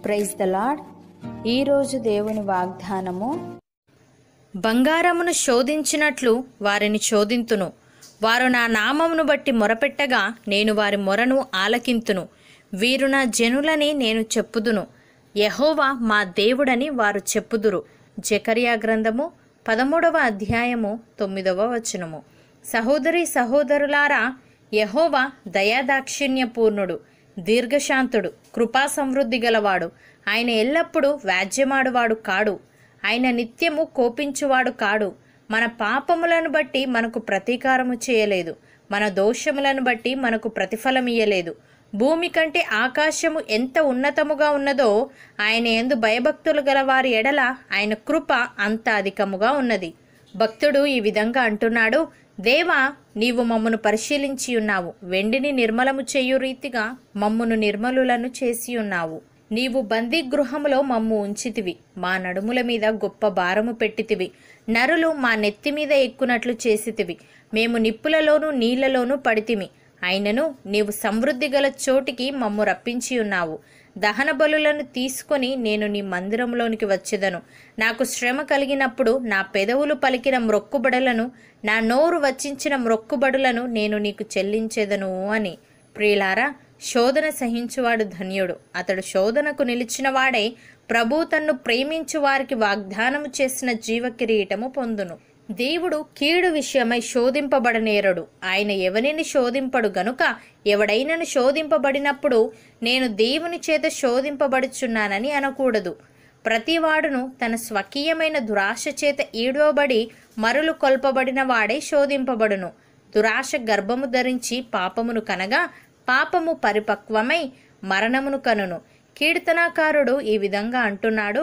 praise the lord ఈరోజు దేవుని వాగ్దానము బంగారమును శోధించినట్లు వారిని శోధింతును వారు నా నామమును బట్టి మొరపెట్టగా నేను వారి మొరను ఆలకింతును వీరు నా జనులని నేను చెప్పుదును యహోవా మా దేవుడని వారు చెప్పుదురు జకరియా గ్రంథము పదమూడవ అధ్యాయము తొమ్మిదవ వచనము సహోదరి సహోదరులారా యహోవా దయాదాక్షిణ్యపూర్ణుడు దీర్ఘశాంతుడు కృపా సమృద్ధి గలవాడు ఆయన ఎల్లప్పుడూ వ్యాజ్యమాడువాడు కాడు ఆయన నిత్యము కోపించువాడు కాడు మన పాపములను బట్టి మనకు ప్రతీకారము చేయలేదు మన దోషములను బట్టి మనకు ప్రతిఫలం ఇయ్యలేదు భూమి కంటే ఆకాశము ఎంత ఉన్నతముగా ఉన్నదో ఆయన ఎందు భయభక్తులు గల వారి ఎడల ఆయన కృప అంత అధికముగా ఉన్నది భక్తుడు ఈ విధంగా అంటున్నాడు దేవా నీవు మమ్మను పరిశీలించి ఉన్నావు వెండిని నిర్మలము చేయు రీతిగా మమ్మును నిర్మలులను చేసి ఉన్నావు నీవు బందీ గృహములో మమ్ము ఉంచితివి మా నడుముల మీద గొప్ప భారము పెట్టితివి నరులు మా నెత్తి మీద ఎక్కునట్లు చేసితివి మేము నిప్పులలోనూ నీళ్లలోనూ పడితిమి అయినను నీవు సమృద్ధి గల చోటికి మమ్ము రప్పించి ఉన్నావు దహన బలులను తీసుకొని నేను నీ మందిరంలోనికి వచ్చేదను నాకు శ్రమ కలిగినప్పుడు నా పెదవులు పలికిన మ్రొక్కుబడులను నా నోరు వచ్చించిన మ్రొక్కుబడులను నేను నీకు చెల్లించేదను అని ప్రియులారా శోధన సహించువాడు ధన్యుడు అతడు శోధనకు నిలిచిన వాడై ప్రభు తన్ను ప్రేమించు వారికి వాగ్దానము చేసిన జీవ కిరీటము పొందును దేవుడు కీడు విషయమై శోధింపబడనేరడు ఆయన ఎవరిని శోధింపడు గనుక ఎవడైనను శోధింపబడినప్పుడు నేను దేవుని చేత శోధింపబడుచున్నానని అనకూడదు ప్రతివాడును తన స్వకీయమైన దురాశ చేత ఈడవబడి మరులు కొల్పబడిన వాడే శోధింపబడును దురాశ గర్భము ధరించి పాపమును కనగా పాపము పరిపక్వమై మరణమును కనును కీర్తనాకారుడు ఈ విధంగా అంటున్నాడు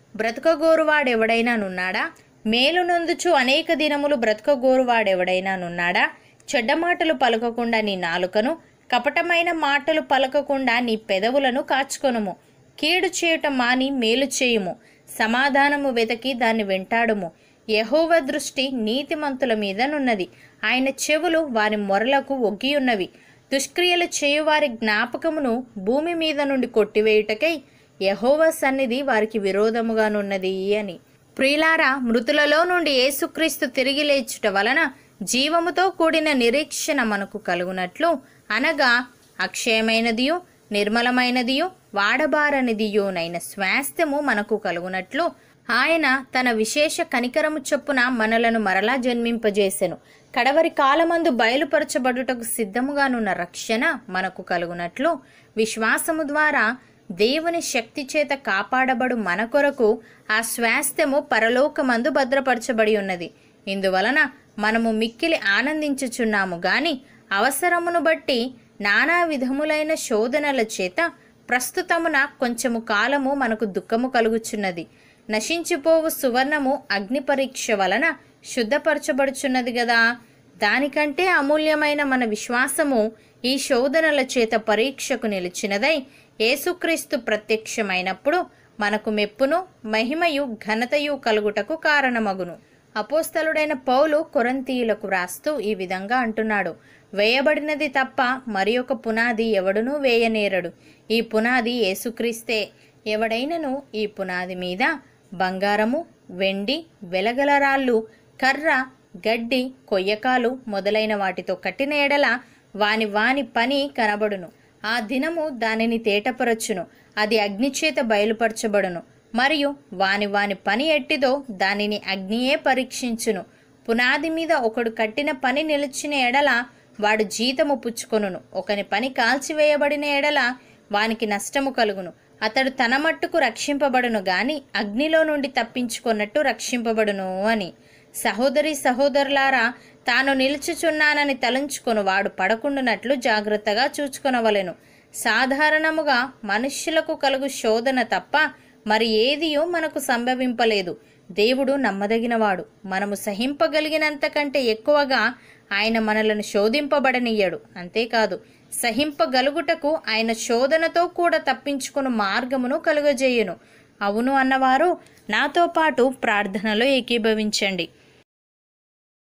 బ్రతకగోరువాడెవడైనా నున్నాడా మేలు నొందుచు అనేక దినములు బ్రతకగోరువాడెవడైనా నున్నాడా చెడ్డ మాటలు పలకకుండా నీ నాలుకను కపటమైన మాటలు పలకకుండా నీ పెదవులను కాచుకొనుము కీడు చేయుట మాని మేలు చేయుము సమాధానము వెతకి దాన్ని వెంటాడుము యహోవ దృష్టి నీతిమంతుల మీదనున్నది ఆయన చెవులు వారి మొరలకు ఒగ్గియున్నవి దుష్క్రియలు చేయువారి జ్ఞాపకమును భూమి మీద నుండి కొట్టివేయుటకై యహోవ సన్నిధి వారికి విరోధముగానున్నది అని ప్రియులారా మృతులలో నుండి యేసుక్రీస్తు తిరిగి లేచుట వలన జీవముతో కూడిన నిరీక్షణ మనకు కలుగునట్లు అనగా అక్షయమైనదియు నిర్మలమైనదియు వాడబారనిదియునైన స్వాస్థ్యము మనకు కలుగునట్లు ఆయన తన విశేష కనికరము చొప్పున మనలను మరలా జన్మింపజేసెను కడవరి కాలమందు బయలుపరచబడుటకు సిద్ధముగానున్న రక్షణ మనకు కలుగునట్లు విశ్వాసము ద్వారా దేవుని శక్తి చేత కాపాడబడు మన కొరకు ఆ స్వాస్థ్యము పరలోకమందు భద్రపరచబడి ఉన్నది ఇందువలన మనము మిక్కిలి ఆనందించుచున్నాము గాని అవసరమును బట్టి నానా విధములైన శోధనల చేత ప్రస్తుతమున కొంచెము కాలము మనకు దుఃఖము కలుగుచున్నది నశించిపోవు సువర్ణము అగ్ని పరీక్ష వలన శుద్ధపరచబడుచున్నది గదా దానికంటే అమూల్యమైన మన విశ్వాసము ఈ శోధనల చేత పరీక్షకు నిలిచినదై యేసుక్రీస్తు ప్రత్యక్షమైనప్పుడు మనకు మెప్పును మహిమయు ఘనతయు కలుగుటకు కారణమగును అపోస్తలుడైన పౌలు కొరంతీయులకు వ్రాస్తూ ఈ విధంగా అంటున్నాడు వేయబడినది తప్ప మరి ఒక పునాది ఎవడునూ వేయనేరడు ఈ పునాది యేసుక్రీస్తే ఎవడైనను ఈ పునాది మీద బంగారము వెండి వెలగలరాళ్ళు కర్ర గడ్డి కొయ్యకాలు మొదలైన వాటితో కట్టిన ఎడల వాని వాని పని కనబడును ఆ దినము దానిని తేటపరచును అది అగ్నిచేత బయలుపరచబడును మరియు వాని వాని పని ఎట్టిదో దానిని అగ్నియే పరీక్షించును పునాది మీద ఒకడు కట్టిన పని నిలిచిన ఎడల వాడు జీతము పుచ్చుకొనును ఒకని పని కాల్చివేయబడిన ఎడల వానికి నష్టము కలుగును అతడు తన మట్టుకు రక్షింపబడును గాని అగ్నిలో నుండి తప్పించుకున్నట్టు రక్షింపబడును అని సహోదరి సహోదరులారా తాను నిలుచుచున్నానని తలంచుకొను వాడు పడకుండునట్లు జాగ్రత్తగా చూచుకొనవలెను సాధారణముగా మనుష్యులకు కలుగు శోధన తప్ప మరి ఏదియో మనకు సంభవింపలేదు దేవుడు నమ్మదగినవాడు మనము సహింపగలిగినంత కంటే ఎక్కువగా ఆయన మనలను శోధింపబడనియ్యడు అంతేకాదు సహింపగలుగుటకు ఆయన శోధనతో కూడా తప్పించుకుని మార్గమును కలుగజేయును అవును అన్నవారు నాతో పాటు ప్రార్థనలో ఏకీభవించండి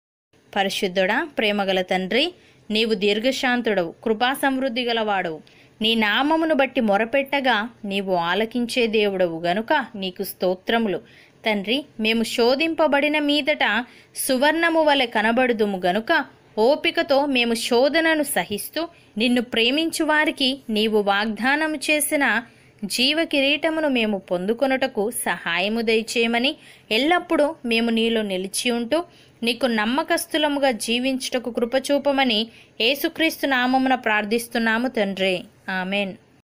పరిశుద్ధుడా ప్రేమగల తండ్రి నీవు దీర్ఘశాంతుడవు కృపా సమృద్ధి గలవాడవు నీ నామమును బట్టి మొరపెట్టగా నీవు ఆలకించే దేవుడవు గనుక నీకు స్తోత్రములు తండ్రి మేము శోధింపబడిన మీదట సువర్ణము వలె కనబడుదుము గనుక ఓపికతో మేము శోధనను సహిస్తూ నిన్ను ప్రేమించు వారికి నీవు వాగ్దానము చేసిన జీవ కిరీటమును మేము పొందుకొనుటకు సహాయము దయచేయమని ఎల్లప్పుడూ మేము నీలో నిలిచి ఉంటూ నీకు నమ్మకస్తులముగా జీవించుటకు కృపచూపమని యేసుక్రీస్తు నామమున ప్రార్థిస్తున్నాము తండ్రి ఆమెన్